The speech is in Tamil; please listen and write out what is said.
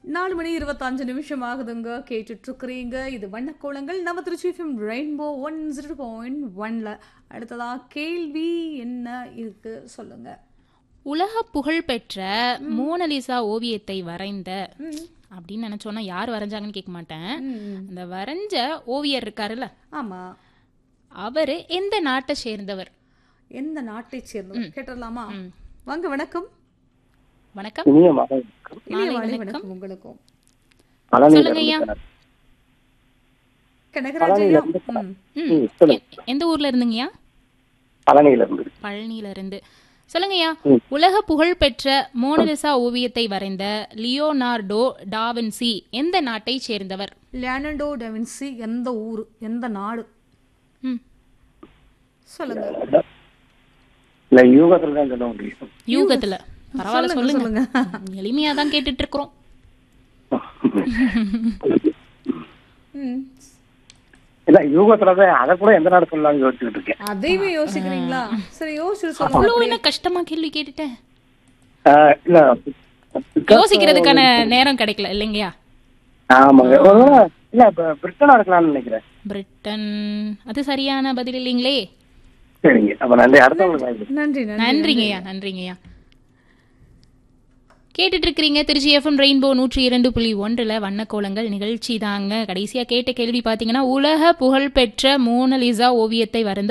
நாலு மணி இருபத்தஞ்சு நிமிஷம் ஆகுதுங்க கேட்டுட்டு இருக்கிறீங்க இது வண்ணக்கோளங்கள் நம்ம Trichy FM rainbow one zero point ஒன்ல அடுத்ததா கேள்வி என்ன இருக்கு சொல்லுங்க உலக புகழ்பெற்ற மோனலிசா ஓவியத்தை வரைந்த அப்படின்னு நினைச்சோன்னா யார் வரைஞ்சாங்கன்னு கேட்க மாட்டேன் ம், அந்த வரைஞ்ச ஓவியர் இருக்காருல்ல ஆமா அவரு எந்த நாட்டை சேர்ந்தவர் எந்த நாட்டை சேர்ந்தவர் கேட்டுடலாமா வாங்க வணக்கம் வணக்கம் இனிய மகன் இனிய மாலை வணக்கம் உங்களுக்கும் பழனியில சொல்லுங்க ஐயா. இருந்து கனகராஜ் ஐயா ம். ம், ம், சொல்லுங்க. எ- எந்த ஊர்ல இருந்துங்கய்யா பழனியில இருந்து பழனியில இருந்து சொல்லுங்கய்யா ம். உலக புகழ்பெற்ற மோனலிசா ஓவியத்தை வரைந்த லியோனார்டோ டாவின்சி எந்த நாட்டை சேர்ந்தவர் லியானண்டோ டெவின்சி எந்த ஊர் எந்த நாடு ம், சொல்லுங்க இல்ல யூகத்துல தான் சொல்ல முடியும் யூகத்துல பரவாயில்ல சொல்லுங்க, சொல்லுங்க எளிமையா தான் கேட்டுட்டு இருக்கிறோம் ம். இல்ல யூகத்துல தான் அதை கூட எந்த நாடு சொல்லலாம்னு யோசிச்சுட்டு இருக்கேன் அதையுமே யோசிக்கிறீங்களா சரி யோசிச்சு சொல்லுங்க அவ்வளோ என்ன கஷ்டமா கேள்வி கேட்டுட்டேன் ஆஹ், இல்ல யோசிக்கிறதுக்கான நேரம் கிடைக்கல இல்லைங்கய்யா ஆமாங்க ஒருவேளை இல்ல இப்ப பிரிட்டனா இருக்கலாம்னு நினைக்கிறேன் பிரிட்டன் அது சரியான பதில் இல்லைங்களே சரிங்க அப்ப நன்றி அடுத்தவங்களுக்கு வாய்ப்பு நன்றி நன்றி நன்றிங்கய்யா நன்றிங்கய்யா கேட்டுட்டு இருக்கிறீங்க திருச்சி எஃப்எம் ரெயின்போ நூற்றி இரண்டு புள்ளி ஒன்றில் வண்ணக்கோலங்கள் நிகழ்ச்சி தாங்க கடைசியாக கேட்ட கேள்வி பார்த்தீங்கன்னா உலக புகழ்பெற்ற மோனலிசா ஓவியத்தை வரைந்த